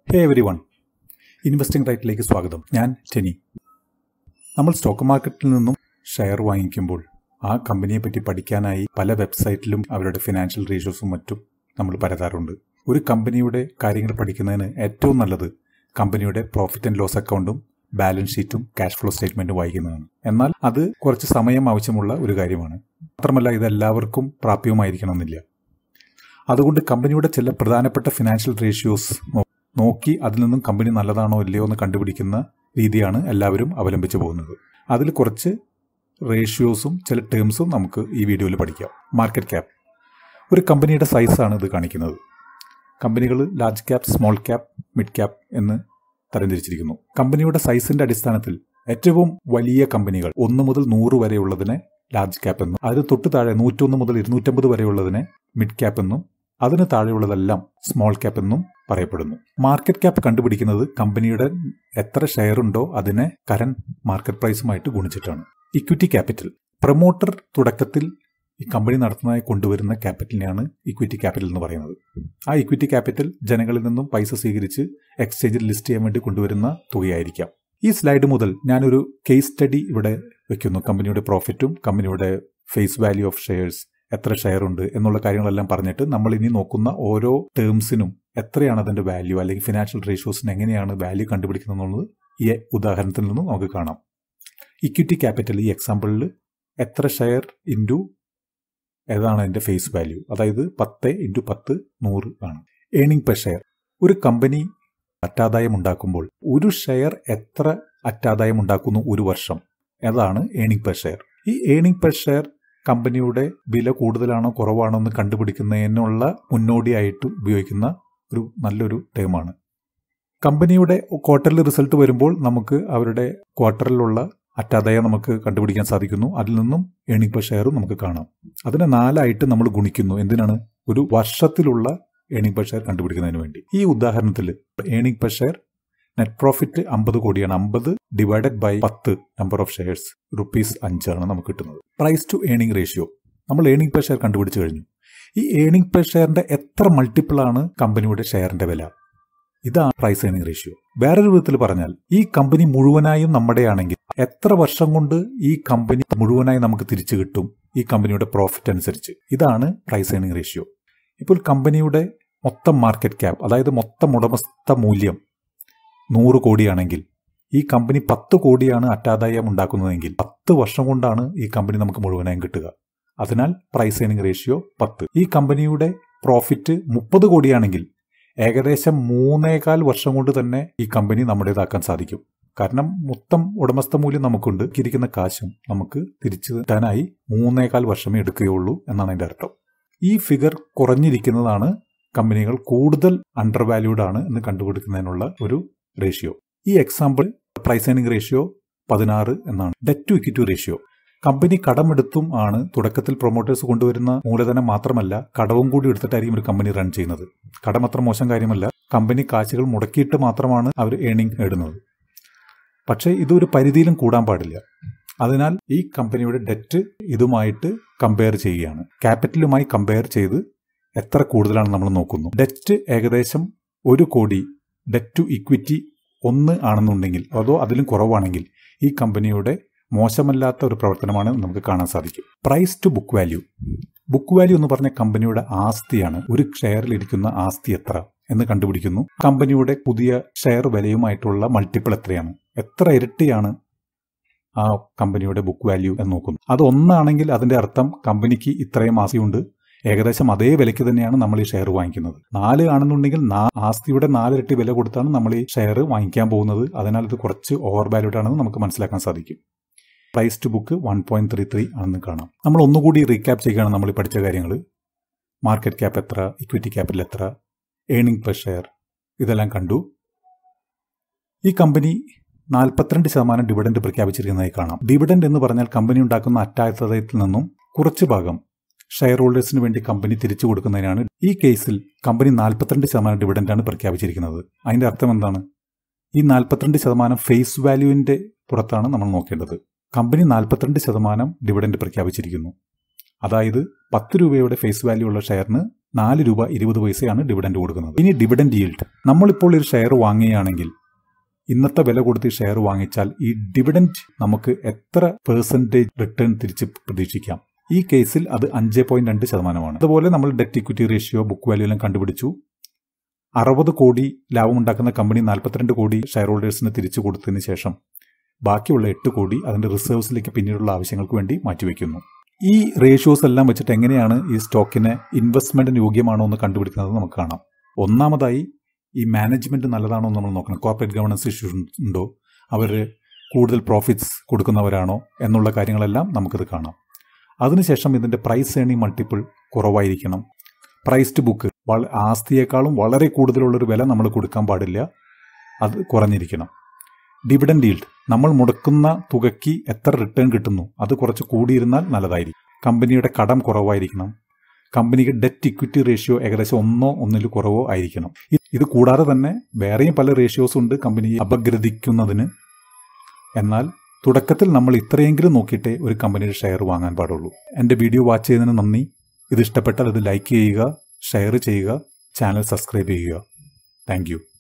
ഹേ every one investing റൈറ്റിലേക്ക് സ്വാഗതം ഞാൻ ടെനി നമ്മൾ സ്റ്റോക്ക് മാർക്കറ്റിൽ നിന്നും ഷെയർ വാങ്ങിക്കുമ്പോൾ ആ കമ്പനിയെ പറ്റി പഠിക്കാനായി പല വെബ്സൈറ്റിലും അവരുടെ ഫിനാൻഷ്യൽ റേഷ്യോസും മറ്റും നമ്മൾ പരതാറുണ്ട് ഒരു കമ്പനിയുടെ കാര്യങ്ങൾ പഠിക്കുന്നതിന് ഏറ്റവും നല്ലത് കമ്പനിയുടെ പ്രോഫിറ്റ് ആൻഡ് ലോസ് അക്കൗണ്ടും ബാലൻസ് ഷീറ്റും ക്യാഷ് ഫ്ലോ സ്റ്റേറ്റ്മെന്റും വായിക്കുന്നതാണ് എന്നാൽ അത് കുറച്ച് സമയം ആവശ്യമുള്ള ഒരു കാര്യമാണ് മാത്രമല്ല ഇത് എല്ലാവർക്കും പ്രാപ്യവുമായിരിക്കണമെന്നില്ല അതുകൊണ്ട് കമ്പനിയുടെ ചില പ്രധാനപ്പെട്ട ഫിനാൻഷ്യൽ റേഷ്യോസ് നോക്കി അതിൽ നിന്നും കമ്പനി നല്ലതാണോ ഇല്ലയോ എന്ന് കണ്ടുപിടിക്കുന്ന രീതിയാണ് എല്ലാവരും അവലംബിച്ചു പോകുന്നത് അതിൽ കുറച്ച് റേഷ്യോസും ചില ടേംസും നമുക്ക് ഈ വീഡിയോയിൽ പഠിക്കാം മാർക്കറ്റ് ക്യാപ്പ് ഒരു കമ്പനിയുടെ സൈസാണ് ഇത് കാണിക്കുന്നത് കമ്പനികൾ large cap small cap mid cap എന്ന് തരംതിരിച്ചിരിക്കുന്നു കമ്പനിയുടെ സൈസിന്റെ അടിസ്ഥാനത്തിൽ ഏറ്റവും വലിയ കമ്പനികൾ ഒന്ന് മുതൽ നൂറ് വരെയുള്ളതിനെ ലാർജ് ക്യാപ്പ് എന്നും അതിന് തൊട്ട് താഴെ നൂറ്റൊന്ന് മുതൽ ഇരുന്നൂറ്റമ്പത് വരെയുള്ളതിനെ മിഡ് ക്യാപ്പ് എന്നും അതിന് താഴെയുള്ളതെല്ലാം സ്മോൾ ക്യാപ്പ് എന്നും പറയപ്പെടുന്നു മാർക്കറ്റ് ക്യാപ്പ് കണ്ടുപിടിക്കുന്നത് കമ്പനിയുടെ എത്ര ഷെയർ ഉണ്ടോ അതിനെ കറന്റ് മാർക്കറ്റ് പ്രൈസുമായിട്ട് ഗുണിച്ചിട്ടാണ് ഇക്വിറ്റി ക്യാപിറ്റൽ പ്രൊമോട്ടർ തുടക്കത്തിൽ ഈ കമ്പനി നടത്തുന്നതായി കൊണ്ടുവരുന്ന ക്യാപിറ്റലിനെയാണ് ഇക്വിറ്റി ക്യാപിറ്റൽ എന്ന് പറയുന്നത് ആ ഇക്വിറ്റി ക്യാപിറ്റൽ ജനങ്ങളിൽ നിന്നും പൈസ സ്വീകരിച്ച് എക്സ്ചേഞ്ചിൽ ലിസ്റ്റ് ചെയ്യാൻ വേണ്ടി കൊണ്ടുവരുന്ന തുകയായിരിക്കാം ഈ സ്ലൈഡ് മുതൽ ഞാനൊരു കേസ് സ്റ്റഡി ഇവിടെ വെക്കുന്നു കമ്പനിയുടെ പ്രോഫിറ്റും കമ്പനിയുടെ ഫേസ് വാല്യൂ ഓഫ് ഷെയർസ് എത്ര ഷെയർ ഉണ്ട് എന്നുള്ള കാര്യങ്ങളെല്ലാം പറഞ്ഞിട്ട് നമ്മൾ ഇനി നോക്കുന്ന ഓരോ ടേംസിനും എത്രയാണ് അതിന്റെ വാല്യൂ അല്ലെങ്കിൽ ഫിനാൻഷ്യൽ റേഷ്യോസിന് എങ്ങനെയാണ് വാല്യൂ കണ്ടുപിടിക്കുന്നത് എന്നുള്ളത് ഈ ഉദാഹരണത്തിൽ നിന്നും നമുക്ക് കാണാം ഇക്വിറ്റി ക്യാപിറ്റൽ ഈ എക്സാമ്പിളിൽ എത്ര ഷെയർ ഇൻറ്റു ഏതാണ് അതിന്റെ ഫേസ് വാല്യൂ അതായത് പത്ത് ഇൻറ്റു പത്ത് നൂറ് ആണ് ഏണിംഗ് പെർ ഷെയർ ഒരു കമ്പനി അറ്റാദായം ഉണ്ടാക്കുമ്പോൾ ഒരു ഷെയർ എത്ര അറ്റാദായം ഉണ്ടാക്കുന്നു ഒരു വർഷം അതാണ് ഏണിംഗ് പെർ ഷെയർ ഈ ഏണിംഗ് പെർ ഷെയർ കമ്പനിയുടെ വില കൂടുതലാണോ കുറവാണോ എന്ന് കണ്ടുപിടിക്കുന്നതിനുള്ള മുന്നോടിയായിട്ട് ഉപയോഗിക്കുന്ന ഒരു നല്ലൊരു ടേമാണ് കമ്പനിയുടെ ക്വാർട്ടറിൽ റിസൾട്ട് വരുമ്പോൾ നമുക്ക് അവരുടെ ക്വാർട്ടറിലുള്ള അറ്റാദായം നമുക്ക് കണ്ടുപിടിക്കാൻ സാധിക്കുന്നു അതിൽ നിന്നും ഏണിംഗ് പെർ ഷെയറും നമുക്ക് കാണാം അതിനെ നാലായിട്ട് നമ്മൾ ഗുണിക്കുന്നു എന്തിനാണ് ഒരു വർഷത്തിലുള്ള ഏണിംഗ് പെർ ഷെയർ കണ്ടുപിടിക്കുന്നതിന് വേണ്ടി ഈ ഉദാഹരണത്തിൽ earning per share net profit അമ്പത് കോടിയാണ് അമ്പത് ഡിവൈഡഡ് ബൈ പത്ത് നമ്പർ ഓഫ് ഷെയർസ് റുപ്പീസ് അഞ്ചാണ് നമുക്ക് കിട്ടുന്നത് പ്രൈസ് ടു ഏണിംഗ് റേഷ്യോ നമ്മൾ ഏണിംഗ് പെർ ഷെയർ കണ്ടുപിടിച്ചു കഴിഞ്ഞു ഈ ഏണിംഗ് പെർ ഷെയറിന്റെ എത്ര മൾട്ടിപ്പിൾ ആണ് കമ്പനിയുടെ ഷെയറിന്റെ വില ഇതാണ് പ്രൈസ് ഏണിംഗ് റേഷ്യോ വേറൊരു വിധത്തിൽ പറഞ്ഞാൽ ഈ കമ്പനി മുഴുവനായും നമ്മുടെയാണെങ്കിൽ എത്ര വർഷം കൊണ്ട് ഈ കമ്പനി മുഴുവനായി നമുക്ക് തിരിച്ചു കിട്ടും ഈ കമ്പനിയുടെ പ്രോഫിറ്റ് അനുസരിച്ച് ഇതാണ് പ്രൈസ് ഏണിംഗ് റേഷ്യോ ഇപ്പോൾ കമ്പനിയുടെ മൊത്തം മാർക്കറ്റ് ക്യാപ് അതായത് മൊത്തം ഉടമസ്ഥ മൂല്യം നൂറ് കോടിയാണെങ്കിൽ ഈ കമ്പനി പത്ത് കോടിയാണ് അറ്റാദായം ഉണ്ടാക്കുന്നതെങ്കിൽ പത്ത് വർഷം കൊണ്ടാണ് ഈ കമ്പനി നമുക്ക് മുഴുവനായും കിട്ടുക അതിനാൽ പ്രൈസ് ഏണിംഗ് റേഷ്യോ പത്ത് ഈ കമ്പനിയുടെ പ്രോഫിറ്റ് മുപ്പത് കോടിയാണെങ്കിൽ ഏകദേശം മൂന്നേകാൽ വർഷം കൊണ്ട് തന്നെ ഈ കമ്പനി നമ്മുടേതാക്കാൻ സാധിക്കും കാരണം മൊത്തം ഉടമസ്ഥ മൂല്യം നമുക്കുണ്ട് ഇരിക്കുന്ന കാശും നമുക്ക് തിരിച്ചു കിട്ടാനായി മൂന്നേകാൽ വർഷമേ എടുക്കുകയുള്ളൂ എന്നാണ് അതിന്റെ അർത്ഥം ഈ ഫിഗർ കുറഞ്ഞിരിക്കുന്നതാണ് കമ്പനികൾ കൂടുതൽ അണ്ടർ വാല്യൂഡ് ആണ് എന്ന് കണ്ടുപിടിക്കുന്നതിനുള്ള ഒരു റേഷ്യോ ഈ എക്സാമ്പിൾ പ്രൈസ് ഏണിംഗ് റേഷ്യോ പതിനാറ് എന്നാണ് debt to equity ratio company കടമെടുത്തും ആണ് തുടക്കത്തിൽ പ്രൊമോട്ടേഴ്സ് കൊണ്ടുവരുന്ന മൂലധനം മാത്രമല്ല കടവും കൂടി എടുത്തിട്ടായിരിക്കും ഒരു കമ്പനി റൺ ചെയ്യുന്നത് കടം അത്ര മോശം കാര്യമല്ല കമ്പനി കാശുകൾ മുടക്കിയിട്ട് മാത്രമാണ് അവർ ഏണിംഗ് നേടുന്നത് പക്ഷേ ഇതൊരു പരിധിയിലും കൂടാൻ പാടില്ല അതിനാൽ ഈ കമ്പനിയുടെ ഡെറ്റ് ഇതുമായിട്ട് കമ്പയർ ചെയ്യുകയാണ് ക്യാപിറ്റലുമായി കമ്പയർ ചെയ്ത് എത്ര കൂടുതലാണ് നമ്മൾ നോക്കുന്നു ഡെറ്റ് ഏകദേശം ഒരു കോടി ഡെറ്റ് ടു ഇക്വിറ്റി ഒന്ന് ആണെന്നുണ്ടെങ്കിൽ അതോ അതിലും കുറവാണെങ്കിൽ ഈ കമ്പനിയുടെ മോശമല്ലാത്ത ഒരു പ്രവർത്തനമാണ് നമുക്ക് കാണാൻ സാധിക്കും price to book value book value എന്ന് പറഞ്ഞ കമ്പനിയുടെ ആസ്തിയാണ് ഒരു ഷെയറിൽ ഇരിക്കുന്ന ആസ്തി എത്ര എന്ന് കണ്ടുപിടിക്കുന്നു കമ്പനിയുടെ പുതിയ ഷെയർ വിലയുമായിട്ടുള്ള മൾട്ടിപ്പിൾ എത്രയാണ് എത്ര ഇരട്ടിയാണ് ആ കമ്പനിയുടെ ബുക്ക് വാല്യൂ എന്ന് നോക്കുന്നു അത് ഒന്നാണെങ്കിൽ അതിന്റെ അർത്ഥം കമ്പനിക്ക് ഇത്രയും ആസ്തിയുണ്ട് ഏകദേശം അതേ വിലയ്ക്ക് തന്നെയാണ് നമ്മൾ ഈ ഷെയർ വാങ്ങിക്കുന്നത് നാല് ആണെന്നുണ്ടെങ്കിൽ ആസ്തിയുടെ നാലിരട്ടി വില കൊടുത്താണ് നമ്മൾ ഈ ഷെയർ വാങ്ങിക്കാൻ പോകുന്നത് അതിനാൽ ഇത് കുറച്ച് ഓവർ വാല്യൂഡ് ആണെന്ന് നമുക്ക് മനസ്സിലാക്കാൻ സാധിക്കും price to book one point three three ആണെന്ന് കാണാം നമ്മൾ ഒന്നുകൂടി റീക്യാപ്പ് ചെയ്യുകയാണ് നമ്മൾ പഠിച്ച കാര്യങ്ങൾ മാർക്കറ്റ് ക്യാപ്പ് എത്ര ഇക്വിറ്റി ക്യാപിറ്റൽ എത്ര ഏണിംഗ് പെർ ഷെയർ ഇതെല്ലാം കണ്ടു ഈ കമ്പനി നാൽപ്പത്തിരണ്ട് ശതമാനം ഡിവിഡൻഡ് പ്രഖ്യാപിച്ചിരിക്കുന്നതായി കാണാം ഡിവിഡൻഡ് എന്ന് പറഞ്ഞാൽ കമ്പനി ഉണ്ടാക്കുന്ന അറ്റാദായത്തിൽ നിന്നും കുറച്ച് ഭാഗം ഷെയർ ഹോൾഡേഴ്സിന് വേണ്ടി കമ്പനി തിരിച്ചു കൊടുക്കുന്നതിനാണ് ഈ കേസിൽ കമ്പനി നാൽപ്പത്തിരണ്ട് ശതമാനം ഡിവിഡൻഡാണ് പ്രഖ്യാപിച്ചിരിക്കുന്നത് അതിന്റെ അർത്ഥം എന്താണ് ഈ നാൽപ്പത്തിരണ്ട് ശതമാനം ഫേസ് വാല്യൂവിന്റെ പുറത്താണ് നമ്മൾ നോക്കേണ്ടത് കമ്പനി നാൽപ്പത്തിരണ്ട് ശതമാനം ഡിവിഡൻഡ് പ്രഖ്യാപിച്ചിരിക്കുന്നു അതായത് പത്ത് രൂപയുടെ ഫേസ് വാല്യൂ ഉള്ള ഷെയറിന് നാല് രൂപ ഇരുപത് പൈസയാണ് ഡിവിഡൻഡ് കൊടുക്കുന്നത് ഇനി ഡിവിഡൻഡ് yield നമ്മളിപ്പോൾ ഒരു ഷെയർ വാങ്ങുകയാണെങ്കിൽ ഇന്നത്തെ വില കൊടുത്ത് ഈ ഷെയർ വാങ്ങിച്ചാൽ ഈ ഡിവിഡൻഡ് നമുക്ക് എത്ര പെർസെൻറ്റേജ് റിട്ടേൺ തിരിച്ച് പ്രതീക്ഷിക്കാം ഈ കേസിൽ അത് അഞ്ച് പോയിന്റ് രണ്ട് ശതമാനമാണ് അതുപോലെ നമ്മൾ debt equity ratio book value എല്ലാം കണ്ടുപിടിച്ചു അറുപത് കോടി ലാഭമുണ്ടാക്കുന്ന കമ്പനി നാൽപ്പത്തിരണ്ട് കോടി ഷെയർ ഹോൾഡേഴ്സിന് തിരിച്ചു കൊടുത്തതിന് ശേഷം ബാക്കിയുള്ള എട്ട് കോടി അതിന്റെ റിസർവ്സിലേക്ക് പിന്നീടുള്ള ആവശ്യങ്ങൾക്ക് വേണ്ടി മാറ്റിവെക്കുന്നു ഈ റേഷ്യോസ് എല്ലാം വെച്ചിട്ട് എങ്ങനെയാണ് ഈ സ്റ്റോക്കിന് ഇൻവെസ്റ്റ്മെന്റിന് യോഗ്യമാണോ എന്ന് കണ്ടുപിടിക്കുന്നത് നമുക്ക് കാണാം ഒന്നാമതായി ഈ മാനേജ്മെന്റ് നല്ലതാണോ എന്ന് നമ്മൾ നോക്കണം കോർപ്പറേറ്റ് ഗവർണൻസ് ഇഷ്യൂസ് ഉണ്ടോ അവർ കൂടുതൽ പ്രോഫിറ്റ്സ് കൊടുക്കുന്നവരാണോ എന്നുള്ള കാര്യങ്ങളെല്ലാം നമുക്കിത് കാണാം അതിനുശേഷം ഇതിന്റെ പ്രൈസ് ഏണിംഗ് മൾട്ടിപ്പിൾ കുറവായിരിക്കണം പ്രൈസ്ഡ് ബുക്ക് ആസ്തിയേക്കാളും വളരെ കൂടുതലുള്ളൊരു വില നമ്മൾ കൊടുക്കാൻ പാടില്ല അത് കുറഞ്ഞിരിക്കണം ഡിവിഡൻഡ് yield നമ്മൾ മുടക്കുന്ന തുകയ്ക്ക് എത്ര റിട്ടേൺ കിട്ടുന്നു അത് കുറച്ച് കൂടിയിരുന്നാൽ നല്ലതായിരിക്കും കമ്പനിയുടെ കടം കുറവായിരിക്കണം കമ്പനിക്ക് ഡെറ്റ് ഇക്വിറ്റി റേഷ്യോ ഏകദേശം ഒന്നോ ഒന്നിൽ കുറവോ ആയിരിക്കണം ഇത് കൂടാതെ തന്നെ വേറെയും പല റേഷ്യോസ് ഉണ്ട് കമ്പനിയെ അപഗ്രഥിക്കുന്നതിന് എന്നാൽ തുടക്കത്തിൽ നമ്മൾ ഇത്രയെങ്കിലും നോക്കിയിട്ടേ ഒരു കമ്പനിയുടെ ഷെയർ വാങ്ങാൻ പാടുള്ളൂ എൻ്റെ വീഡിയോ വാച്ച് ചെയ്തതിന് നന്ദി ഇത് ഇഷ്ടപ്പെട്ടാൽ ഇത് ലൈക്ക് ചെയ്യുക ഷെയർ ചെയ്യുക ചാനൽ സബ്സ്ക്രൈബ് ചെയ്യുക താങ്ക്